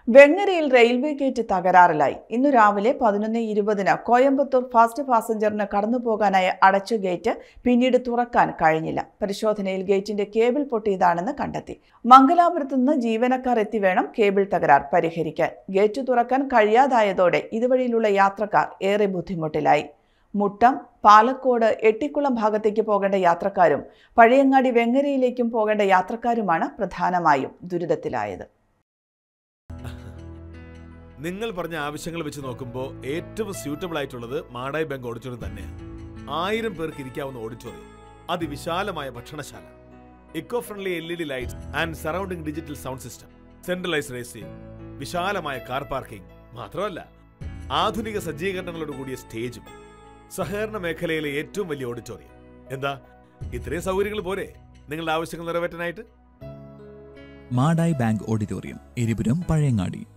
വെങ്ങരയിൽ railway gate തകരാറിലായി ഇന്നു രാവിലെ പതിനൊന്ന് ഇരുപതിന് കോയമ്പത്തൂർ ഫാസ്റ്റ് പാസഞ്ചറിന് കടന്നുപോകാനായ അടച്ച ഗേറ്റ് പിന്നീട് തുറക്കാൻ കഴിഞ്ഞില്ല പരിശോധനയിൽ ഗേറ്റിന്റെ കേബിൾ പൊട്ടിയതാണെന്ന് കണ്ടെത്തി മംഗലാപുരത്ത് നിന്ന് ജീവനക്കാർ എത്തി വേണം കേബിൾ തകരാർ പരിഹരിക്കാൻ ഗേറ്റ് തുറക്കാൻ കഴിയാതായതോടെ ഇതുവഴിയിലുള്ള യാത്രക്കാർ ഏറെ ബുദ്ധിമുട്ടിലായി മുട്ടം പാലക്കോട് എട്ടിക്കുളം ഭാഗത്തേക്ക് പോകേണ്ട യാത്രക്കാരും പഴയങ്ങാടി വെങ്ങരയിലേക്കും പോകേണ്ട യാത്രക്കാരുമാണ് പ്രധാനമായും ദുരിതത്തിലായത് നിങ്ങൾ പറഞ്ഞ ആവശ്യങ്ങൾ വെച്ച് നോക്കുമ്പോൾ ഏറ്റവും സ്യൂട്ടബിൾ ആയിട്ടുള്ളത് മാടായി ബാങ്ക് ഓഡിറ്റോറിയം തന്നെയാണ് ആയിരം പേർക്ക് ഇരിക്കാവുന്ന ഓഡിറ്റോറിയം അതിവിശാലമായ ഭക്ഷണശാല eco friendly L E D lights and surrounding digital sound system centralise racing വിശാലമായ കാർ പാർക്കിംഗ് മാത്രമല്ല ആധുനിക സജ്ജീകരണങ്ങളോട് കൂടിയ സ്റ്റേജും സഹകരണ മേഖലയിലെ ഏറ്റവും വലിയ ഓഡിറ്റോറിയം എന്താ ഇത്രയും സൗകര്യങ്ങൾ പോരെ നിങ്ങളുടെ ആവശ്യങ്ങൾ നിറവേറ്റാനായിട്ട് മാടായി ബാങ്ക് ഓഡിറ്റോറിയം എരിപുരം പഴയങ്ങാടി